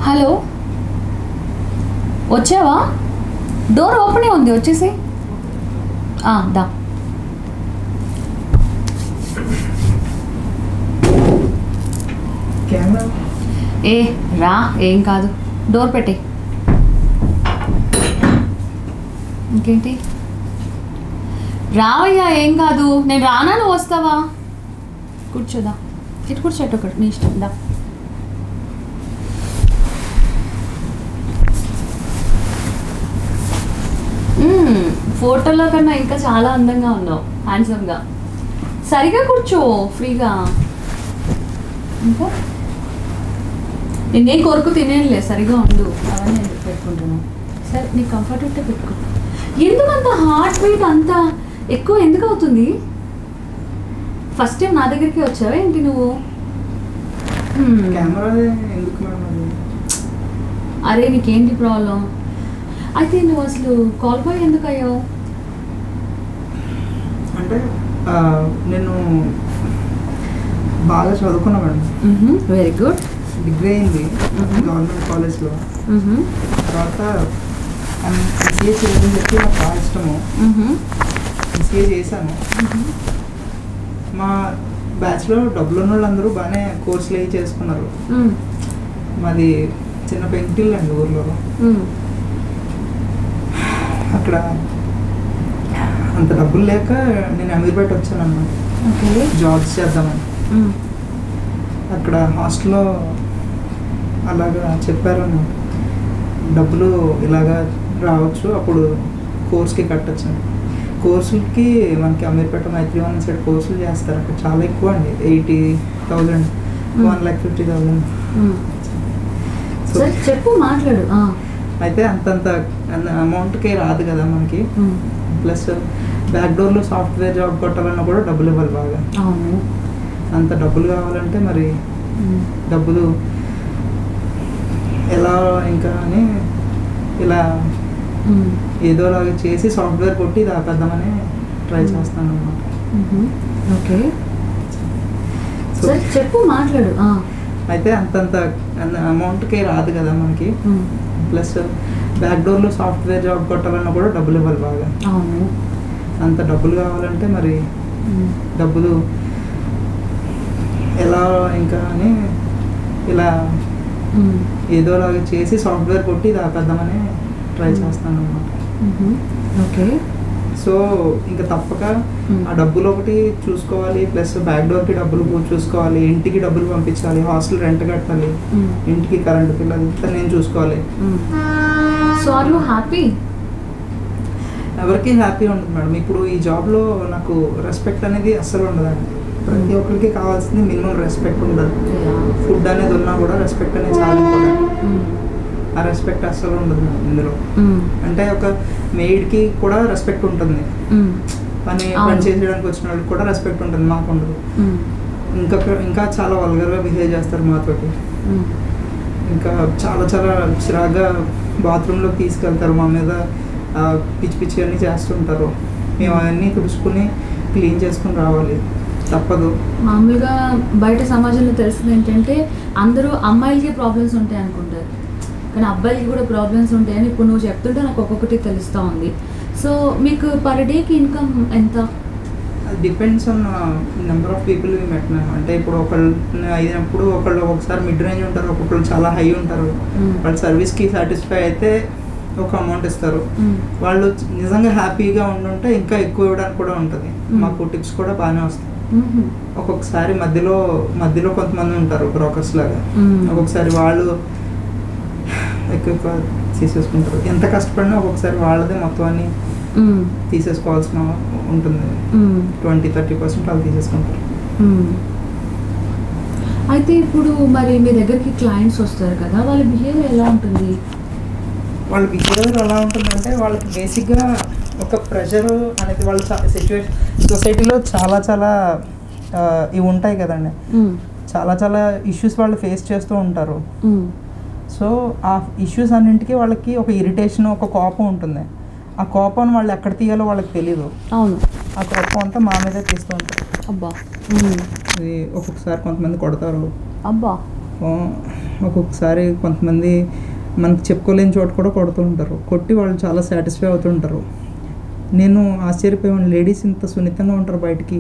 Hello వచ్చావా door ఓపెనే ఉంది వచ్చేసి ఆ, దా కెమెరా ఏ రా ఏం కాదు డోర్ పెట్టే ఇంకేంటి రావయ్యా ఏం కాదు నేను రానా నువ్వు వస్తావా కూర్చోదా ఇటు కూర్చోట్టు ఒకటి నీ ఇష్టం దా మ్మ్, ఫోటోలో కన్నా ఇంకా చాలా అందంగా ఉన్నావు హ్యాండ్సమ్గా సరిగా కూర్చో ఫ్రీగా ఇంకా నేనేం కొరకు తినేలే సరిగా ఉండు అవన్నీ ఎందుకు పెట్టుకుంటున్నాను సరే నీకు కంఫర్ట్ ఉంటే పెట్టుకో ఎందుకు అంత హార్ట్ బీట్ అంత ఎక్కువ ఎందుకు అవుతుంది ఫస్ట్ టైం నా దగ్గరికి వచ్చావా ఏంటి నువ్వు హ్మ్. కెమెరా ఎందుకు మేడం అది అరే నీకేంటి ప్రాబ్లం అయితే నువ్వు అసలు కాల్ బాయ్ ఎందుకు అయ్యావు అంటే ఆ, నేను బాగా చదువుకున్నా మేడం వెరీ గుడ్ డిగ్రీ అయింది Mhm. గవర్నమెంట్ కాలేజ్లో తర్వాత ఎంసీఏ చేయాలని చెప్పి నాకు బాగా ఇష్టము ఎంసీఏ చేశాను మా బ్యాచ్లో డబ్బులు ఉన్న వాళ్ళందరూ బాగానే కోర్సులు అవి చేసుకున్నారు మాది చిన్న పెంకిల్ అండి ఊర్లో అక్కడ అంత డబ్బులు లేక నేను అమీర్పేట వచ్చాను అన్నమాట ఓకే జాబ్స్ చేద్దామని అక్కడ హాస్టల్లో అలాగా చెప్పారు డబ్బులు ఇలాగా రావచ్చు అప్పుడు కోర్స్కి కట్టచ్చు కోర్సులకి మనకి అమీర్పేట మైత్రి వన్ సైడ్ కోర్సులు చేస్తారు అక్కడ చాలా ఎక్కువ అండి eighty thousand one lakh fifty thousand so సరే చెప్పు మాట్లాడు ఆ. అయితే అంతంత అమౌంట్కి రాదు కదా మనకి ఉమ్. ప్లస్ బ్యాక్ డోర్లో సాఫ్ట్వేర్ జాబ్ కొట్టాలన్నా కూడా డబ్బులు ఇవ్వాలి బాగా అవును అంత డబ్బులు కావాలంటే మరి ఉమ్. డబ్బులు ఎలా ఇంకా అని ఇలా ఉమ్. ఏదోలాగా చేసి సాఫ్ట్వేర్ కొట్టి దాపేద్దామని ట్రై చేస్తాను అనమాట మ్మ్. ఓకే సో సరే చెప్పు మాట్లాడు ఆ. అయితే అంతంత అమౌంట్కి రాదు కదా మనకి ఉమ్. ప్లస్ బ్యాక్ డోర్లో సాఫ్ట్వేర్ జాబ్ కొట్టాలన్నా కూడా డబ్బులు ఇవ్వాలి బాగా అవును అంత డబ్బులు కావాలంటే మరి ఉమ్. డబ్బులు ఎలా ఇంకా అని ఇలా ఉమ్. ఏదోలాగా చేసి సాఫ్ట్వేర్ కొట్టి దాపేద్దామని ట్రై చేస్తాను అనమాట మ్మ్. ఓకే సో ఇంకా తప్పక Hmm. ఆ డబ్బులు ఒకటి చూసుకోవాలి ప్లస్ బ్యాక్ డోర్కి డబ్బులు చూసుకోవాలి ఇంటికి డబ్బులు పంపించాలి హాస్టల్ రెంట్ కట్టాలి ఉమ్. ఇంటికి కరెంటు బిల్ అదంతా నేను చూసుకోవాలి ఉమ్. సో ఆర్ యూ హ్యాపీ ఎవరికి హ్యాపీ ఉంటుంది మేడం ఇప్పుడు ఈ జాబ్లో నాకు రెస్పెక్ట్ అనేది అస్సలు ఉండదండి ప్రతి ఒక్కరికి కావాల్సింది మినిమం రెస్పెక్ట్ ఉండదు ఫుడ్ అనేది ఉన్నా కూడా రెస్పెక్ట్ అనేది చాలా ఇంపార్టెంట్ ఆ రెస్పెక్ట్ అస్సలు ఉండదు మేడం ఇందులో అంటే ఒక మెయిడ్కి కూడా రెస్పెక్ట్ ఉంటుంది పని అవును. పని చేసేయడానికి వచ్చిన వాళ్ళకి కూడా రెస్పెక్ట్ ఉంటుంది మాకు ఉండదు ఇంకా ఇంకా చాలా వల్గర్గా బిహేవ్ చేస్తారు మాతోటి ఇంకా చాలా చాలా చిరాగ్గా బాత్రూంలోకి తీసుకెళ్తారు మా మీద ఆ, పిచ్చి పిచ్చి అన్నీ చేస్తుంటారు మేము అవన్నీ తుడుచుకుని క్లీన్ చేసుకుని రావాలి తప్పదు మామూలుగా బయట సమాజంలో తెలిసింది ఏంటంటే అందరూ అమ్మాయిలకి ప్రాబ్లమ్స్ ఉంటాయి అనుకుంటారు కానీ అబ్బాయిలకి కూడా ప్రాబ్లమ్స్ ఉంటాయని ఇప్పుడు నువ్వు చెప్తుంటే నాకు ఒక్కొక్కటి తెలుస్తూ ఉంది సో మీకు పర్ డేకి ఇన్కమ్ ఎంత అది depends on number of people we met ma'am అంటే ఇప్పుడు ఒకళ్ళు అయినప్పుడు ఒకళ్ళు ఒకసారి మిడ్ రేంజ్ ఉంటారు ఒక్కొక్కళ్ళు చాలా హై ఉంటారు Mm. వాళ్ళ సర్వీస్కి సాటిస్ఫై అయితే ఒక అమౌంట్ ఇస్తారు Mm. వాళ్ళు నిజంగా హ్యాపీగా ఉండుంటే ఇంకా ఎక్కువ ఇవ్వడానికి కూడా ఉంటుంది Mm. మాకు టిప్స్ కూడా బాగానే వస్తాయి మ్మ్. ఒక్కొక్కసారి మధ్యలో మధ్యలో కొంతమంది ఉంటారు బ్రోకర్స్ లాగా Mm. ఒక్కొక్కసారి వాళ్ళు ఎక్కువ ఎక్కువ తీసేసుకుంటారు ఎంత కష్టపడినా ఒక్కొక్కసారి వాళ్ళదే మొత్తం అన్ని మ్మ్. తీసేసుకోవాల్సిన ఉంటుంది మ్మ్. ట్వంటీ థర్టీ పర్సెంట్ వాళ్ళు తీసేసుకుంటారు మ్మ్. అయితే ఇప్పుడు మరి మీ దగ్గరికి క్లయింట్స్ వస్తారు కదా వాళ్ళ బిహేవియర్ ఎలా ఉంటుంది వాళ్ళ బిహేవియర్ ఎలా ఉంటుందంటే వాళ్ళకి బేసిక్గా ఒక ప్రెషర్ అనేది వాళ్ళ సిచ్యువేషన్ సొసైటీలో చాలా చాలా ఆ, ఇవి ఉంటాయి కదండి మ్మ్. చాలా చాలా ఇష్యూస్ వాళ్ళు ఫేస్ చేస్తూ ఉంటారు మ్మ్. సో ఆ ఇష్యూస్ అన్నింటికి వాళ్ళకి ఒక ఇరిటేషన్ ఒక కోపం ఉంటుంది ఆ కోపం వాళ్ళు ఎక్కడ తీయాలో వాళ్ళకి తెలియదు అవును ఆ కోపం అంతా మా మీదే తీస్తూ ఉంటారు అబ్బా మ్మ్. ఇది ఒక్కొక్కసారి కొంతమంది కొడతారు అబ్బా ఓ, ఒక్కొక్కసారి కొంతమంది మనకు చెప్పుకోలేని చోట కూడా కొడుతూ ఉంటారు కొట్టి వాళ్ళు చాలా సాటిస్ఫై అవుతుంటారు నేను ఆశ్చర్యపోయాను లేడీస్ ఇంత సున్నితంగా ఉంటారు బయటికి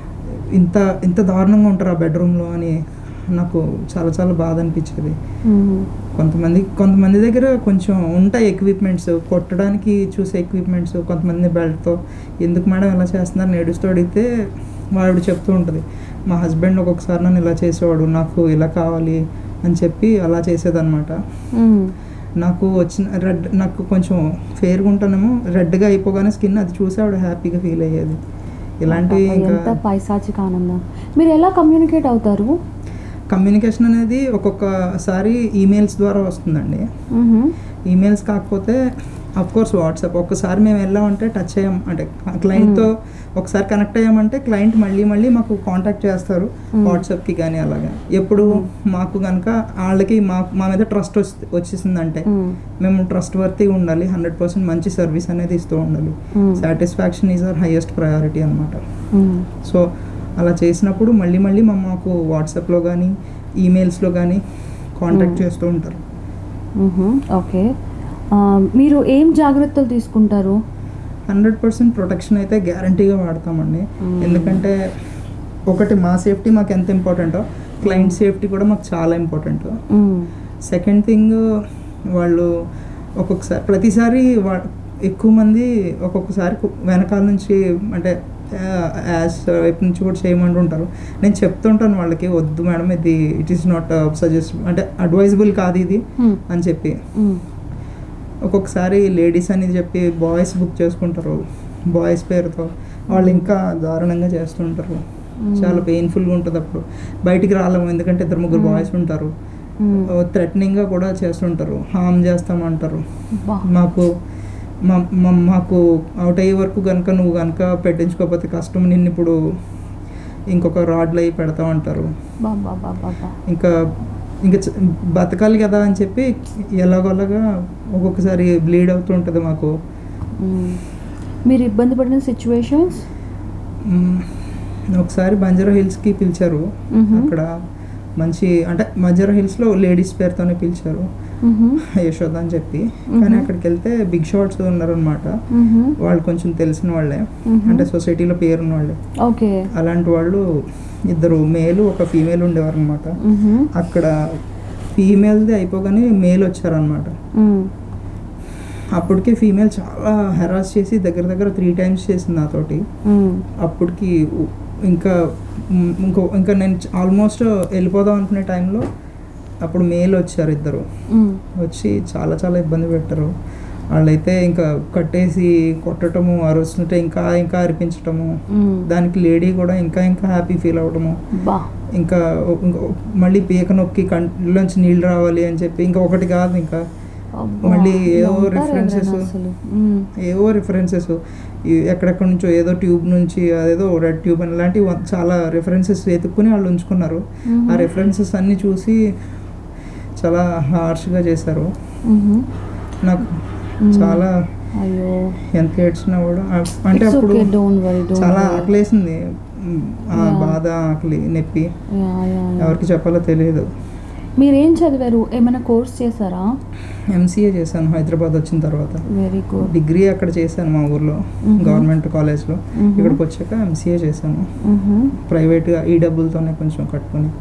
ఇంత ఇంత దారుణంగా ఉంటారు ఆ బెడ్రూమ్లో అని నాకు చాలా చాలా బాధ అనిపించేది మ్మ్. కొంతమంది కొంతమంది దగ్గర కొంచెం ఉంటాయి ఎక్విప్మెంట్స్ కొట్టడానికి చూసే ఎక్విప్మెంట్స్ కొంతమంది బెల్ట్తో ఎందుకు మేడం ఇలా చేస్తున్నారు నేడుస్తూ అడిగితే వాడు చెప్తూ ఉంటుంది మా హస్బెండ్ ఒక్కొక్కసారి నన్ను ఇలా చేసేవాడు నాకు ఇలా కావాలి అని చెప్పి అలా చేసేదన్నమాట మ్మ్. నాకు వచ్చిన రెడ్ నాకు కొంచెం ఫేర్గా ఉంటానేమో రెడ్గా అయిపోగానే స్కిన్ అది చూసి ఆవిడ హ్యాపీగా ఫీల్ అయ్యేది ఇలాంటివి పాప, ఎంత ఇంకా పైశాచిక ఆనందం మీరు ఎలా కమ్యూనికేట్ అవుతారు కమ్యూనికేషన్ అనేది ఒక్కొక్కసారి ఈమెయిల్స్ ద్వారా వస్తుందండి మ్మ్. ఈమెయిల్స్ కాకపోతే అఫ్ కోర్స్ వాట్సాప్ ఒక్కసారి మేము వెళ్ళామంటే టచ్ అయ్యాం అంటే క్లయింట్తో ఒకసారి కనెక్ట్ అయ్యామంటే క్లయింట్ మళ్ళీ మళ్ళీ మాకు కాంటాక్ట్ చేస్తారు Hmm. వాట్సాప్కి కానీ అలాగా ఎప్పుడు మాకు కనుక వాళ్ళకి మా మా మీద ట్రస్ట్ వచ్చేసిందంటే మ్మ్. మేము ట్రస్ట్ వర్తీ ఉండాలి హండ్రెడ్ పర్సెంట్ మంచి సర్వీస్ అనేది ఇస్తూ ఉండాలి Hmm. Satisfaction is our highest priority అనమాట మ్మ్. సో అలా చేసినప్పుడు మళ్ళీ మళ్ళీ మా మాకు వాట్సాప్లో కానీ ఈమెయిల్స్లో కానీ కాంటాక్ట్ Hmm. చేస్తూ ఉంటారు మ్మ్. ఓకే ఆ, మీరు ఏం జాగ్రత్తలు తీసుకుంటారు హండ్రెడ్ పర్సెంట్ ప్రొటెక్షన్ అయితే గ్యారంటీగా వాడతామండి Mm. ఎందుకంటే ఒకటి మా సేఫ్టీ మాకు ఎంత ఇంపార్టెంటో క్లయింట్ సేఫ్టీ కూడా మాకు చాలా ఇంపార్టెంట్ మ్మ్. సెకండ్ థింగ్ వాళ్ళు ఒక్కొక్కసారి ప్రతిసారి వా ఎక్కువ మంది ఒక్కొక్కసారి కు- వెనకాల నుంచి అంటే యాజ్ వైపు నుంచి కూడా చేయమంటుంటారు నేను చెప్తుంటాను వాళ్ళకి వద్దు మేడం ఇది ఇట్ ఈస్ నాట్ సజెస్ట్ అంటే అడ్వైజబుల్ కాదు ఇది మ్మ్. అని చెప్పి మ్మ్. ఒక్కొక్కసారి లేడీస్ అని చెప్పి బాయ్స్ బుక్ చేసుకుంటారు బాయ్స్ పేరుతో వాళ్ళు ఇంకా దారుణంగా చేస్తుంటారు మ్మ్. చాలా పెయిన్ఫుల్గా ఉంటుంది అప్పుడు బయటికి రాలేము ఎందుకంటే ఇద్దరు ముగ్గురు మ్మ్. బాయ్స్ ఉంటారు మ్మ్. థ్రెటనింగ్గా కూడా చేస్తుంటారు హామ్ చేస్తామంటారు బా. మాకు మా- మా- మాకు అవుట్ అయ్యే వరకు కనుక నువ్వు కనుక పెట్టించుకోకపోతే కష్టం నిన్ను ఇప్పుడు ఇంకొక రాడ్లు అయి పెడతామంటారు బా బా బా బా బా. ఇంకా ఇంకా చ- బతకాలి కదా అని చెప్పి ఎలాగోలాగా ఒక్కొక్కసారి బ్లీడ్ అవుతూ ఉంటుంది మాకు మ్మ్. మీరు ఇబ్బంది పడిన సిచ్యువేషన్స్ మ్మ్. ఒకసారి బంజారా హిల్స్కి పిలిచారు మ్మ్. అక్కడ మంచి అంటే బంజారా హిల్స్లో లేడీస్ పేరుతోనే పిలిచారు యశోద అని చెప్పి కానీ మ్మ్. అక్కడికి వెళ్తే బిగ్ షాట్స్ ఉన్నారనమాట మ్మ్. వాళ్ళు కొంచెం తెలిసిన వాళ్ళే మ్మ్. అంటే సొసైటీలో పేరున్న వాళ్ళే ఓకే అలాంటి వాళ్ళు ఇద్దరు మేలు ఒక ఫీమేల్ ఉండేవారు అనమాట మ్మ్. అక్కడ ఫీమేల్ది అయిపోగానే మేల్ వచ్చారనమాట మ్మ్. అప్పటికి ఫీమేల్ చాలా హెరాస్ చేసి దగ్గర దగ్గర త్రీ టైమ్స్ చేసింది నాతోటి మ్మ్. అప్పటికి ఉ- ఇంకా ఉమ్, ఇంకో ఇంకా నేను ఆల్మోస్ట్ వెళ్ళిపోదాం అనుకునే టైంలో అప్పుడు మేల్ వచ్చారు ఇద్దరు మ్మ్. వచ్చి చాలా చాలా ఇబ్బంది పెట్టారు వాళ్ళైతే ఇంకా కట్టేసి కొట్టడము అరుస్తుంటే ఇంకా ఇంకా అరిపించటము మ్మ్. దానికి లేడీ కూడా ఇంకా ఇంకా హ్యాపీ ఫీల్ అవ్వడము బా ఇంకా ఒ- ఇంకో- మళ్ళీ పీక నొక్కి కంట్లోంచి నీళ్ళు రావాలి అని చెప్పి ఇంకా ఒకటి కాదు ఇంకా అబ్బా. మళ్ళీ ఏవో ఉంటారు references. ఎవరైనా అసలు మ్మ్. ఏవో రిఫరెన్సెస్ ఎక్కడెక్కడ నుంచో ఏదో ట్యూబ్ నుంచి అదేదో రెడ్ ట్యూబ్ అని ఇలాంటివి వ- చాలా రిఫరెన్సెస్ వెతుక్కుని వాళ్ళు ఉంచుకున్నారు మ్మ్. ఆ రిఫరెన్సెస్ అన్నీ చూసి చాలా హార్ష్గా చేశారు మ్మ్. నాకు మ్మ్. చాలా అయ్యో ఎంత ఏడ్చినా కూడా ఆ- అంటే It's అప్పుడు okay, don't worry, don't చాలా worry. ఆకలేసింది మ్, ఆ Yeah. బాధ ఆకలి నొప్పి యా, యా, యా. ఎవరికి చెప్పాలో తెలియదు మీరేం చదివారు ఏమైనా కోర్స్ చేశారా ఎంసీఏ చేశాను హైదరాబాద్ వచ్చిన తర్వాత వెరీ గుడ్ డిగ్రీ అక్కడ చేశాను మా ఊర్లో Mhm. గవర్నమెంట్ కాలేజ్లో Mhm. ఇక్కడికి వచ్చాక ఎంసీఏ చేశాను ప్రైవేట్గా ఈ డబ్బులతోనే కొంచెం కట్టుకొని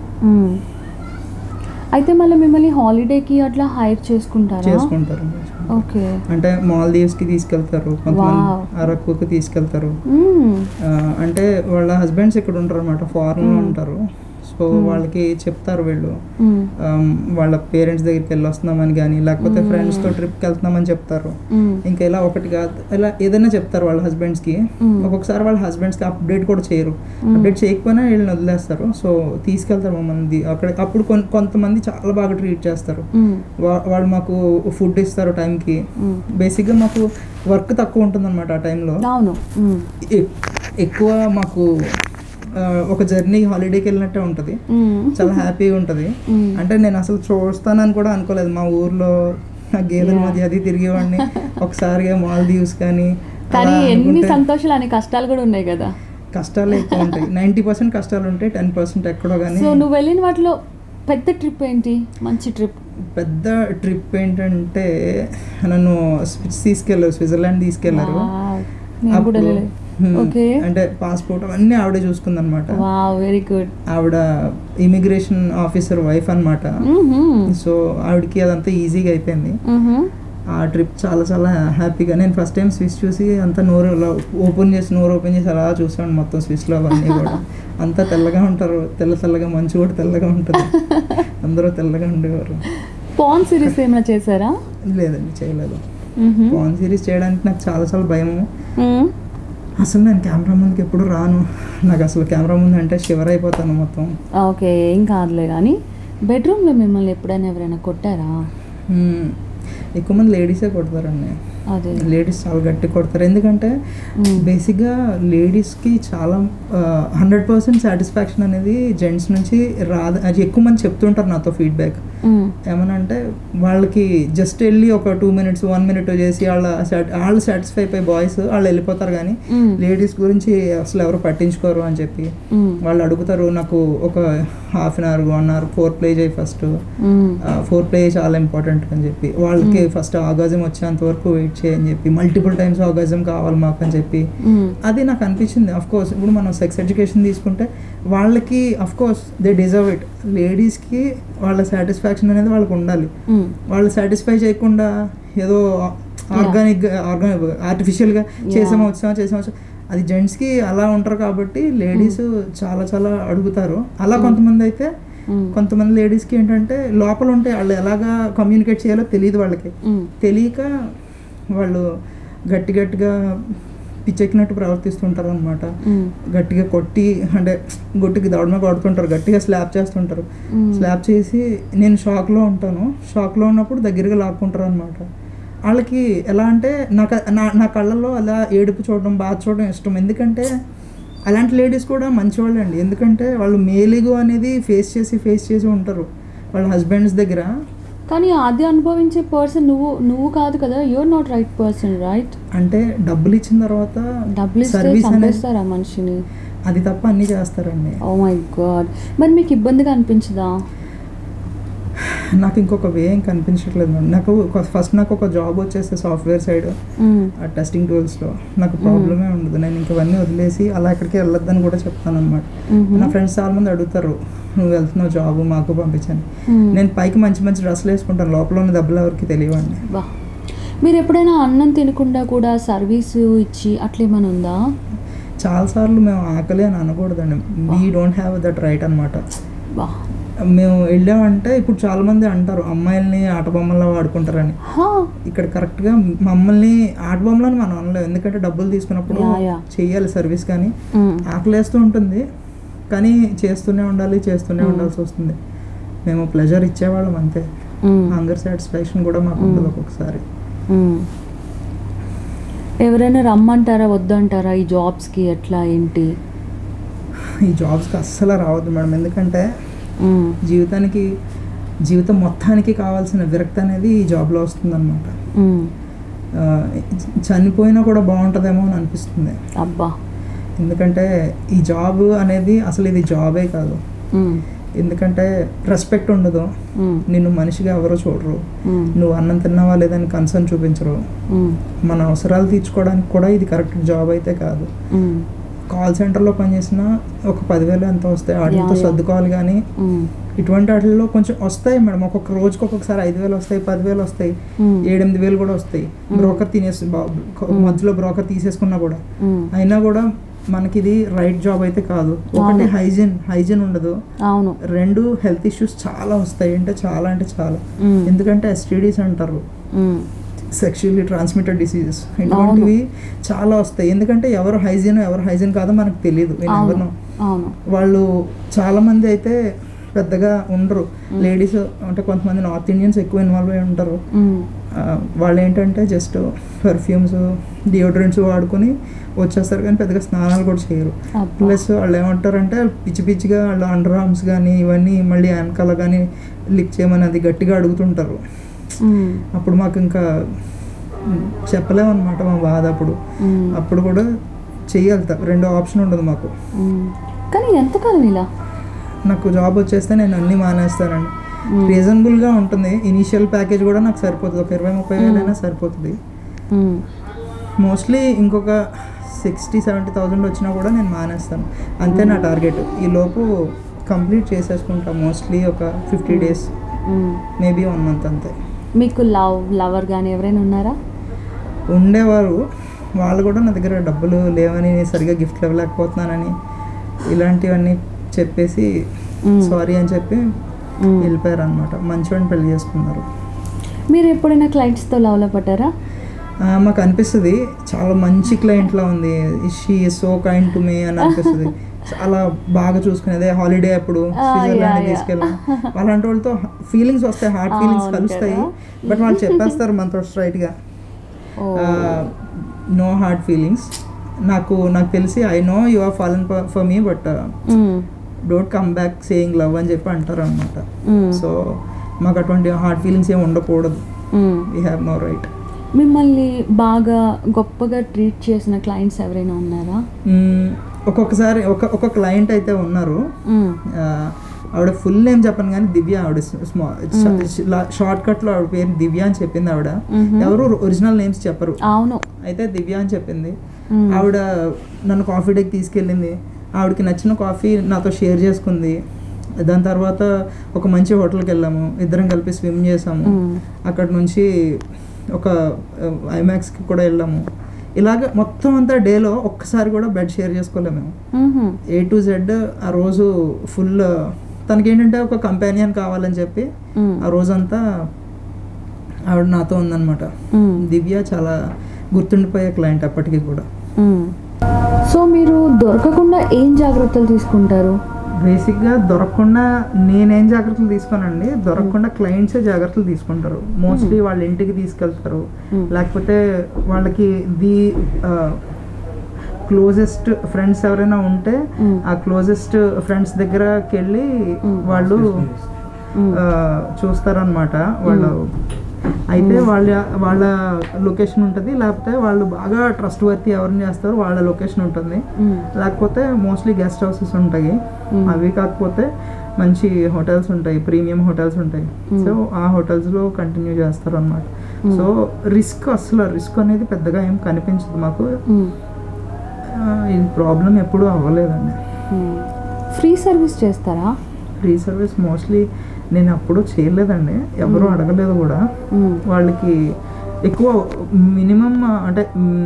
అయితే మళ్ళీ మిమ్మల్ని హాలిడేకి అట్లా హైర్ చేసుకుంటారా చేసుకుంటారు ఓకే అంటే మాల్దీవ్స్కి తీసుకెళ్తారు కొంతమంది Wow. అరకుకి తీసుకెళ్తారు మ్మ్. ఆ, అంటే వాళ్ళ హస్బెండ్స్ ఇక్కడ ఉంటారు అనమాట ఫారెన్లో Mm. ఉంటారు సో Mm. వాళ్ళకి చెప్తారు వీళ్ళు మ్మ్. ఆమ్, వాళ్ళ పేరెంట్స్ దగ్గరికి వెళ్ళి వస్తున్నామని కానీ లేకపోతే Mm. ఫ్రెండ్స్తో ట్రిప్కి వెళ్తున్నామని చెప్తారు మ్మ్. ఇంకా ఇలా ఒకటి కాదు ఇలా ఏదైనా చెప్తారు వాళ్ళ హస్బెండ్స్కి Mm. ఒక్కొక్కసారి వాళ్ళ హస్బెండ్స్కి అప్డేట్ కూడా చేయరు Mm. అప్డేట్ చేయకపోయినా వీళ్ళని వదిలేస్తారు సో తీసుకెళ్తారు మమ్మల్ని అక్కడ అప్పుడు కొన్- కొంతమంది చాలా బాగా ట్రీట్ చేస్తారు మ్మ్. వా- వాళ్ళు మాకు ఫుడ్ ఇస్తారు టైంకి మ్మ్. బేసిక్గా మాకు వర్క్ తక్కువ ఉంటుందన్నమాట ఆ టైంలో అవును మ్మ్. ఎ- ఎక్కువ మాకు ఆ, ఒక జర్నీ హాలిడేకి వెళ్ళినట్టే ఉంటుంది మ్మ్. చాలా హ్యాపీగా ఉంటుంది మ్మ్. అంటే నేను అసలు చూస్తానని కూడా అనుకోలేదు మా ఊర్లో ఆ గేదెల Yeah. మధ్య అది తిరిగేవాడిని ఒకసారిగా మాల్దీవ్స్ కానీ కానీ అలా ఎన్ని అనుకుంటే సంతోషాలు అని కష్టాలు కూడా ఉన్నాయి కదా కష్టాలు ఎక్కువ ఉంటాయి నైంటీ పర్సెంట్ కష్టాలు ఉంటాయి టెన్ పర్సెంట్ ఎక్కడో కానీ సో నువ్వు వెళ్ళిన వాటిలో పెద్ద ట్రిప్ ఏంటి మంచి ట్రిప్ పెద్ద ట్రిప్ ఏంటంటే నన్ను స్విస్ తీసుకెళ్ళారు స్విట్జర్లాండ్ తీసుకెళ్లారు నేను కూడా వెళ్ళలేదు ఓకే అంటే పాస్పోర్ట్ అవన్నీ ఆవిడే చూసుకుందనమాట వావ్ వెరీ గుడ్ ఆవిడ ఇమిగ్రేషన్ ఆఫీసర్ వైఫ్ అన్నమాట సో ఆవిడకి అదంతా ఈజీగా అయిపోయింది ఆ ట్రిప్ చాలా చాలా హ్యాపీగా నేను ఫస్ట్ టైం స్విస్ చూసి అంతా నోరు ఇలా ఓపెన్ చేసి నోరు ఓపెన్ చేసి అలా చూసాను మొత్తం స్విస్లో అవన్నీ కూడా అంతా తెల్లగా ఉంటారు తెల్ల తెల్లగా మంచు కూడా తెల్లగా ఉంటుంది అందరూ తెల్లగా ఉండేవారు పాన్ సిరీస్ ఏమైనా చేశారా లేదండి చేయలేదు ఫోన్ సిరీస్ చేయడానికి నాకు చాలా చాలా భయము అసలు నేను కెమెరా ముందుకి ఎప్పుడు రాను నాకు అసలు కెమెరా ముందు అంటే షివర్ అయిపోతాను మొత్తం ఓకే ఏం కాదులే కానీ బెడ్రూమ్లో మిమ్మల్ని ఎప్పుడైనా ఎవరైనా కొట్టారా మ్మ్. ఎక్కువ మంది లేడీసే కొడతారండి అదే లేడీస్ చాలా గట్టి కొడతారు ఎందుకంటే మ్మ్. బేసిక్గా లేడీస్కి చాలా హండ్రెడ్ పర్సెంట్ సాటిస్ఫాక్షన్ అనేది జెంట్స్ నుంచి రాదు అది ఎక్కువ మంది చెప్తుంటారు నాతో ఫీడ్బ్యాక్ మ్మ్. ఏమనంటే వాళ్ళకి జస్ట్ వెళ్ళి ఒక టూ మినిట్స్ వన్ మినిట్ చేసి వాళ్ళ sat- వాళ్ళు సాటిస్ఫై అయిపోయి బాయ్స్ వాళ్ళు వెళ్ళిపోతారు కానీ మ్మ్. లేడీస్ గురించి అసలు ఎవరు పట్టించుకోరు అని చెప్పి మ్మ్. వాళ్ళు అడుగుతారు నాకు ఒక half an hour one hour foreplay చేయి ఫస్ట్ మ్మ్. ఫోర్ ప్లే చాలా ఇంపార్టెంట్ అని చెప్పి వాళ్ళకి ఫస్ట్ ఆగాజం వచ్చేంత వరకు వెయిట్ చేయని చెప్పి మల్టిపుల్ టైమ్స్ ఆగాజం కావాలి మాకు అని చెప్పి మ్మ్. అది నాకు అనిపించింది అఫ్ కోర్స్ ఇప్పుడు మనం సెక్స్ ఎడ్యుకేషన్ తీసుకుంటే వాళ్ళకి of course they deserve it లేడీస్కి వాళ్ళ సాటిస్ఫాక్షన్ అనేది వాళ్ళకి ఉండాలి మ్మ్. వాళ్ళు సాటిస్ఫై చేయకుండా ఏదో ఆర్గానిక్ ఆర్గానిక్ ఆర్టిఫిషియల్గా చేసామా వచ్చామా చేసామా వచ్చామా అది జెంట్స్కి అలా ఉంటారు కాబట్టి లేడీస్ చాలా చాలా అడుగుతారు అలా కొంతమంది అయితే మ్మ్. కొంతమంది లేడీస్కి ఏంటంటే లోపల ఉంటే వాళ్ళు ఎలాగా కమ్యూనికేట్ చేయాలో తెలియదు వాళ్ళకి మ్మ్. తెలియక వాళ్ళు గట్టి గట్టిగా పిచ్చెక్కినట్టు ప్రవర్తిస్తుంటారు అనమాట మ్మ్. గట్టిగా కొట్టి అంటే గొట్టికి దవడమే కొడుతుంటారు గట్టిగా స్లాబ్ చేస్తుంటారు మ్మ్. స్లాబ్ చేసి నేను షాక్లో ఉంటాను షాక్లో ఉన్నప్పుడు దగ్గరగా లాక్కుంటారు అనమాట వాళ్ళకి ఎలా అంటే నాకు నా నా కళ్ళల్లో అలా ఏడుపు చూడడం బాధ చూడడం ఇష్టం ఎందుకంటే అలాంటి లేడీస్ కూడా మంచివాళ్ళు అండి ఎందుకంటే వాళ్ళు మేలిగు అనేది ఫేస్ చేసి ఫేస్ చేసి ఉంటారు వాళ్ళ హస్బెండ్స్ దగ్గర కానీ అది అనుభవించే పర్సన్ నువ్వు నువ్వు కాదు కదా you're not right person right అంటే డబ్బులు ఇచ్చిన తర్వాత డబ్బులు ఇస్తే సర్వీస్ అనేది చంపేస్తారా మనిషిని అది తప్ప అన్నీ చేస్తారండి ఓ మై గాడ్ మరి మీకు ఇబ్బందిగా అనిపించదా నాకు ఇంకొక వే ఏం కనిపించట్లేదు మేడం నాకు ఫస్ట్ నాకు ఒక జాబ్ వచ్చేస్తే సాఫ్ట్వేర్ సైడ్ మ్మ్. ఆ టెస్టింగ్ టూల్స్లో నాకు ప్రాబ్లమే ఉండదు నేను ఇంక ఇవన్నీ వదిలేసి అలా ఎక్కడికి వెళ్ళొద్దని కూడా చెప్తాను అనమాట మ్మ్. నా ఫ్రెండ్స్ చాలా మంది అడుగుతారు నువ్వు వెళ్తున్నావు జాబ్ మాకు పంపించని మ్మ్. నేను పైకి మంచి మంచి డ్రెస్సులు వేసుకుంటాను లోపల ఉన్న దెబ్బలు ఎవరికి తెలియవండి బా మీరు ఎప్పుడైనా అన్నం తినకుండా కూడా సర్వీసు ఇచ్చి అట్లేమైనా ఉందా చాలాసార్లు మేము ఆకలి అని అనకూడదండి we don't have that right అనమాట బా మేము వెళ్ళామంటే ఇప్పుడు చాలా మంది అంటారు అమ్మాయిల్ని ఆట బొమ్మలా వాడుకుంటారని హా. ఇక్కడ కరెక్ట్గా మమ్మల్ని ఆట బొమ్మలని మనం అనలేము ఎందుకంటే డబ్బులు తీసుకున్నప్పుడు యా, యా. చెయ్యాలి సర్వీస్ కానీ మ్మ్. ఆకలేస్తూ ఉంటుంది కానీ చేస్తూనే ఉండాలి చేస్తూనే ఉండాల్సి వస్తుంది మేము ప్లెజర్ ఇచ్చేవాళ్ళం అంతే మ్మ్. హంగర్ సాటిస్ఫాక్షన్ కూడా మాకు ఉండదు ఒక్కొక్కసారి మ్మ్. ఎవరైనా రమ్మంటారా వద్దంటారా ఈ జాబ్స్కి ఎట్లా ఏంటి ఈ జాబ్స్కి అస్సలు రావద్దు మేడం ఎందుకంటే మ్మ్. జీవితానికి జీవితం మొత్తానికి కావాల్సిన విరక్తి అనేది ఈ జాబ్లో వస్తుందన్నమాట మ్మ్. ఆ, చనిపోయినా కూడా బాగుంటుందేమో అని అనిపిస్తుంది అబ్బా ఎందుకంటే ఈ జాబ్ అనేది అసలు ఇది జాబే కాదు మ్మ్. ఎందుకంటే రెస్పెక్ట్ ఉండదు మ్మ్. నిన్ను మనిషిగా ఎవరో చూడరు మ్మ్. నువ్వు అన్నం తిన్నావా లేదని కన్సర్న్ చూపించరు మ్మ్. మన అవసరాలు తీర్చుకోవడానికి కూడా ఇది కరెక్ట్ జాబ్ అయితే కాదు మ్మ్. కాల్ సెంటర్లో పనిచేసిన ఒక పదివేలు ఎంత వస్తాయి వాటితో యా, యా. సర్దుకోవాలి కానీ మ్మ్. ఇటువంటి వాటిల్లో కొంచెం వస్తాయి మేడం ఒక్కొక్క రోజుకి ఒక్కొక్కసారి ఐదు వేలు వస్తాయి పదివేలు వస్తాయి మ్మ్. ఏడెనిమిది వేలు కూడా వస్తాయి మ్మ్. బ్రోకర్ తినేసి బా- మ్మ్. మధ్యలో బ్రోకర్ తీసేసుకున్నా కూడా మ్మ్. అయినా కూడా మనకి ఇది రైట్ జాబ్ అయితే కాదు ఒకటి అవును. హైజీన్ హైజీన్ ఉండదు అవును రెండు హెల్త్ ఇష్యూస్ చాలా వస్తాయి అంటే చాలా అంటే చాలా మ్మ్. ఎందుకంటే ఎస్టీడీస్ అంటారు మ్మ్. సెక్షువల్లీ ట్రాన్స్మిటెడ్ డిసీజెస్ ఇటువంటివి చాలా వస్తాయి ఎందుకంటే ఎవరు హైజీన్ ఎవరు హైజీన్ కాదో మనకు తెలియదు అవును అవును వాళ్ళు చాలా మంది అయితే పెద్దగా ఉండరు లేడీస్ అంటే కొంతమంది నార్త్ ఇండియన్స్ ఎక్కువ ఇన్వాల్వ్ అయి ఉంటారు మ్మ్. ఆ, వాళ్ళు ఏంటంటే జస్ట్ పర్ఫ్యూమ్స్ డియోడ్రెంట్స్ వాడుకొని వచ్చేస్తారు కానీ పెద్దగా స్నానాలు కూడా చేయరు అబ్బా. ప్లస్ వాళ్ళు ఏమంటారంటే పిచ్చి పిచ్చిగా వాళ్ళ అండర్ ఆర్మ్స్ కానీ ఇవన్నీ మళ్ళీ వెనకాల కానీ లిక్ చేయమని అది గట్టిగా అడుగుతుంటారు మ్మ్. అప్పుడు మాకు ఇంకా చెప్పలేము అనమాట మా బాధ అప్పుడు మ్మ్. అప్పుడు కూడా చెయ్యాలి త- రెండో ఆప్షన్ ఉండదు మాకు మ్మ్. కానీ ఎంతకాలం ఇలా నాకు జాబ్ వచ్చేస్తే నేను అన్నీ మానేస్తానండి Mm. రీజనబుల్గా ఉంటుంది ఇనీషియల్ ప్యాకేజ్ కూడా నాకు సరిపోతుంది ఒక ఇరవై ముప్పై వేలైనా సరిపోతుంది మ్మ్. మోస్ట్లీ ఇంకొక సిక్స్టీ సెవెంటీ థౌజండ్ వచ్చినా కూడా నేను మానేస్తాను అంతే నా టార్గెట్ ఈ లోపు కంప్లీట్ చేసేసుకుంటా మోస్ట్లీ ఒక ఫిఫ్టీ డేస్ మ్మ్. మేబీ వన్ మంత్ అంతే మీకు లవ్ లవర్ కానీ ఎవరైనా ఉన్నారా ఉండేవారు వాళ్ళు కూడా నా దగ్గర డబ్బులు లేవని సరిగా గిఫ్ట్లు ఇవ్వలేకపోతున్నానని ఇలాంటివన్నీ చెప్పేసి Mm. సారీ అని చెప్పి Mm. వెళ్ళిపోయారు అనమాట మంచివాడిని పెళ్లి చేసుకున్నారు మీరు ఎప్పుడైనా క్లయింట్స్తో లవ్లో పడ్డారా ఆ, మాకు అనిపిస్తుంది చాలా మంచి క్లయింట్లా ఉంది she so kind to me అని అనిపిస్తుంది చాలా బాగా చూసుకునేది హాలిడే అప్పుడు Ah, స్విట్జర్లాండ్ yeah, yeah. తీసుకెళ్ళాం అలాంటి వాళ్ళతో ఫీలింగ్స్ వస్తాయి హార్ట్ ఫీలింగ్స్ అవును కలుస్తాయి కదా. బట్ వాళ్ళు చెప్పేస్తారు మనతో స్ట్రైట్గా ఓ నో హార్ట్ ఫీలింగ్స్ నాకు నాకు తెలిసి I know you are fallen for me but hmm. Don't come back saying love అని చెప్పి అంటారు అనమాట మ్మ్. సో మాకు అటువంటి హార్ట్ ఫీలింగ్స్ ఏమి ఉండకూడదు hmm. We have no right మిమ్మల్ని బాగా గొప్పగా ట్రీట్ చేసిన క్లయింట్స్ ఎవరైనా ఉన్నారా ఒక్కొక్కసారి ఒక ఒక క్లయింట్ అయితే ఉన్నారు మ్మ్. ఆ, ఆవిడ ఫుల్ నేమ్ చెప్పను కానీ దివ్య ఆవిడ స్మాల్ షార్ట్ కట్లో ఆవిడ పేరు దివ్య అని చెప్పింది ఆవిడ Mhm. ఎవరు ఒరిజినల్ నేమ్స్ చెప్పరు అవును అయితే దివ్య అని చెప్పింది Mm. ఆవిడ నన్ను కాఫీ డేకి తీసుకెళ్ళింది ఆవిడకి నచ్చిన కాఫీ నాతో షేర్ చేసుకుంది దాని తర్వాత ఒక మంచి హోటల్కి వెళ్ళాము ఇద్దరం కలిపి స్విమ్ చేసాము Mm. అక్కడ నుంచి ఒక ఐమాక్స్కి కూడా వెళ్ళాము ఇలాగ మొత్తం అంతా డేలో ఒక్కసారి కూడా బెడ్ షేర్ చేసుకోలేము మేము మ్మ్. ఏ టు జెడ్ ఆ రోజు ఫుల్ తనకేంటంటే ఒక కంపానియన్ కావాలని చెప్పి మ్మ్. ఆ రోజంతా ఆవిడ నాతో ఉందన్నమాట మ్మ్. దివ్య చాలా గుర్తుండిపోయే క్లయింట్ అప్పటికి కూడా మ్మ్. సో మీరు దొరకకుండా ఏం జాగ్రత్తలు తీసుకుంటారు బేసిక్గా దొరకకుండా నేనేం జాగ్రత్తలు తీసుకోనండి దొరకకుండా క్లయింట్సే జాగ్రత్తలు తీసుకుంటారు మోస్ట్లీ వాళ్ళ ఇంటికి తీసుకెళ్తారు Hmm. లేకపోతే వాళ్ళకి ది క్లోజెస్ట్ ఫ్రెండ్స్ ఎవరైనా ఉంటే Hmm. ఆ క్లోజెస్ట్ ఫ్రెండ్స్ దగ్గరకి వెళ్ళి Hmm. వాళ్ళు మ్మ్. ఆ, చూస్తారనమాట వాళ్ళు అయితే వాళ్ళ వాళ్ళ లొకేషన్ ఉంటుంది లేకపోతే వాళ్ళు బాగా ట్రస్ట్ వర్తి ఎవరిని చేస్తారో వాళ్ళ లొకేషన్ ఉంటుంది మ్మ్. లేకపోతే మోస్ట్లీ గెస్ట్ హౌసెస్ ఉంటాయి Mm. అవి కాకపోతే మంచి హోటల్స్ ఉంటాయి ప్రీమియం హోటల్స్ ఉంటాయి Mm. సో ఆ హోటల్స్లో కంటిన్యూ చేస్తారు అనమాట Mm. సో రిస్క్ అసలు రిస్క్ అనేది పెద్దగా ఏం కనిపించదు మాకు మ్మ్. ఆ, ఇది ప్రాబ్లం ఎప్పుడూ అవ్వలేదండి మ్మ్. ఫ్రీ సర్వీస్ చేస్తారా ఫ్రీ సర్వీస్ మోస్ట్లీ నేను అప్పుడు చేయలేదండి ఎవరు Mm. అడగలేదు కూడా మ్మ్. వాళ్ళకి ఎక్కువ మినిమం అంటే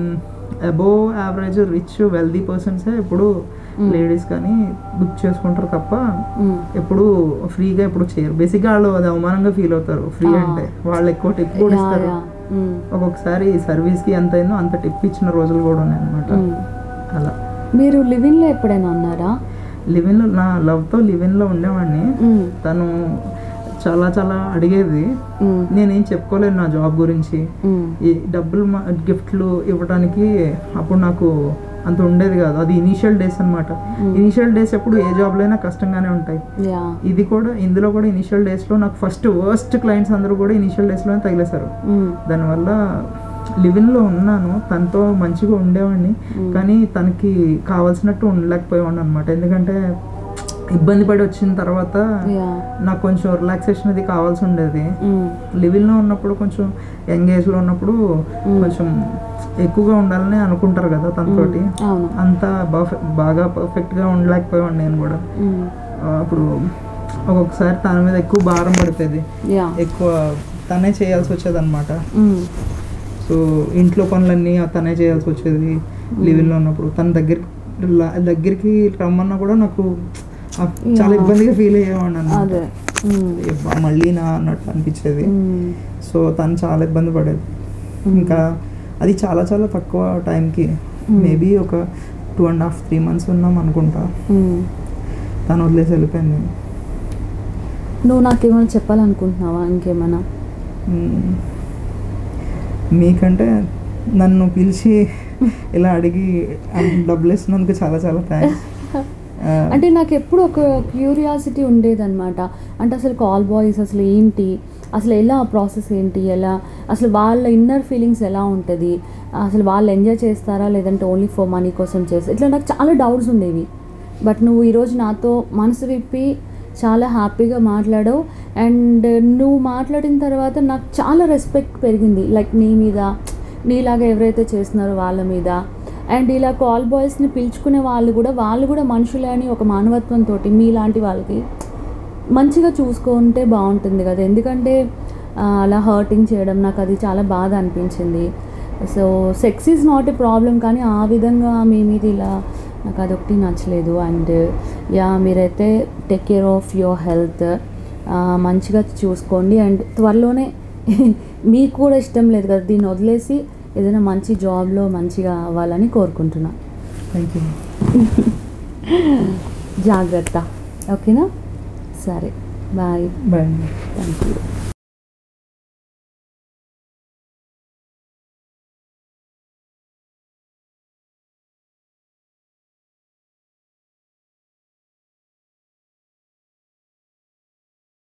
అబోవ్ యావరేజ్ రిచ్ వెల్దీ పర్సన్సే ఎప్పుడు Mm. లేడీస్ కానీ బుక్ చేసుకుంటారు తప్ప మ్మ్. ఎప్పుడు ఫ్రీగా ఎప్పుడు చేయరు బేసిక్గా వాళ్ళు అది అవమానంగా ఫీల్ అవుతారు ఫ్రీ Ah. అంటే వాళ్ళు ఎక్కువ టిప్ కూడా యా, ఇస్తారు యా. మ్మ్. ఒక్కొక్కసారి సర్వీస్కి ఎంత అయిందో అంత టిప్ ఇచ్చిన రోజులు కూడా ఉన్నాయి అనమాట మ్మ్. అలా మీరు లివింగ్లో ఎప్పుడైనా ఉన్నారా లివిన్లో నా లవ్తో లివిన్లో ఉండేవాడిని మ్మ్. తను చాలా చాలా అడిగేది మ్మ్. నేనేం చెప్పుకోలేను నా జాబ్ గురించి మ్మ్. ఈ డబ్బులు మా- గిఫ్ట్లు ఇవ్వడానికి అప్పుడు నాకు అంత ఉండేది కాదు అది ఇనీషియల్ డేస్ అనమాట Mm. ఇనీషియల్ డేస్ ఎప్పుడు ఏ జాబ్లో అయినా కష్టంగానే ఉంటాయి యా ఇది కూడా ఇందులో కూడా ఇనీషియల్ డేస్లో నాకు ఫస్ట్ వర్స్ట్ క్లయింట్స్ అందరూ కూడా ఇనీషియల్ డేస్లోనే తగిలేశారు మ్మ్. దానివల్ల లివిన్లో ఉన్నాను తనతో మంచిగా ఉండేవాడిని Mm. కానీ తనకి కావాల్సినట్టు ఉండలేకపోయేవాడిని అనమాట ఎందుకంటే ఇబ్బంది పడి వచ్చిన తర్వాత యా నాకు కొంచెం రిలాక్సేషన్ అది కావాల్సి ఉండేది మ్మ్. లివిన్లో ఉన్నప్పుడు కొంచెం యంగ్ ఏజ్లో ఉన్నప్పుడు Mm. కొంచెం ఎక్కువగా ఉండాలని అనుకుంటారు కదా తనతోటి మ్మ్. అవును అంత బాగా బాగా పర్ఫెక్ట్గా ఉండలేకపోయాను నేను కూడా మ్మ్. ఆ, అప్పుడు ఒక్కొక్కసారి తన మీద ఎక్కువ భారం పడిపోయేది యా ఎక్కువ తనే చేయాల్సి వచ్చేది అనమాట మ్మ్. సో ఇంట్లో పనులన్నీ తనే చేయాల్సి వచ్చేది లివిన్లో ఉన్నప్పుడు తన దగ్గరికి లా- దగ్గరికి రమ్మన్నా కూడా నాకు ఆ చాలా Yeah. ఇబ్బందిగా ఫీల్ అయ్యేవాడిని అన్నమాట. అదే మ్మ్. అబ్బా, మళ్ళీ నా అన్నట్టు అనిపించేది మ్మ్. సో తను చాలా ఇబ్బంది పడేది మ్మ్. ఇంకా అది చాలా చాలా తక్కువ టైంకి మ్మ్. మేబీ ఒక two and half three months ఉన్నాం అనుకుంటా మ్మ్. తను వదిలేసి వెళ్ళిపోయింది నువ్వు నాకేమైనా చెప్పాలనుకుంటున్నావా ఇంకేమైనా మ్మ్. మీకంటే నన్ను పిలిచి ఇలా అడిగి డబ్బులు ఇస్తున్నందుకు చాలా చాలా థ్యాంక్స్ అంటే నాకు ఎప్పుడు ఒక క్యూరియాసిటీ ఉండేదన్నమాట అంటే అసలు కాల్ బాయ్స్ అసలు ఏంటి అసలు ఎలా ప్రాసెస్ ఏంటి ఎలా అసలు వాళ్ళ ఇన్నర్ ఫీలింగ్స్ ఎలా ఉంటుంది అసలు వాళ్ళు ఎంజాయ్ చేస్తారా లేదంటే ఓన్లీ ఫర్ మనీ కోసం చేస్తారు ఇట్లా నాకు చాలా డౌట్స్ ఉండేవి బట్ నువ్వు ఈరోజు నాతో మనసు విప్పి చాలా హ్యాపీగా మాట్లాడావు అండ్ నువ్వు మాట్లాడిన తర్వాత నాకు చాలా రెస్పెక్ట్ పెరిగింది లైక్ నీ మీద నీలాగా ఎవరైతే చేస్తున్నారో వాళ్ళ మీద అండ్ ఇలా కాల్ బాయ్స్ని పిలుచుకునే వాళ్ళు కూడా వాళ్ళు కూడా మనుషులే అని ఒక మానవత్వంతో మీలాంటి వాళ్ళకి మంచిగా చూసుకుంటే బాగుంటుంది కదా ఎందుకంటే ఆ, అలా హర్టింగ్ చేయడం నాకు అది చాలా బాధ అనిపించింది so sex is not a problem కానీ ఆ విధంగా మీ మీద ఇలా నాకు అదొకటి నచ్చలేదు అండ్ యా మీరైతే take care of your health మంచిగా చూసుకోండి అండ్ త్వరలోనే మీకు కూడా ఇష్టం లేదు కదా దీన్ని వదిలేసి ఏదైనా మంచి జాబ్లో మంచిగా అవ్వాలని కోరుకుంటున్నా థ్యాంక్ యూ జాగ్రత్త ఓకేనా సరే బాయ్ బాయ్ థ్యాంక్ యూ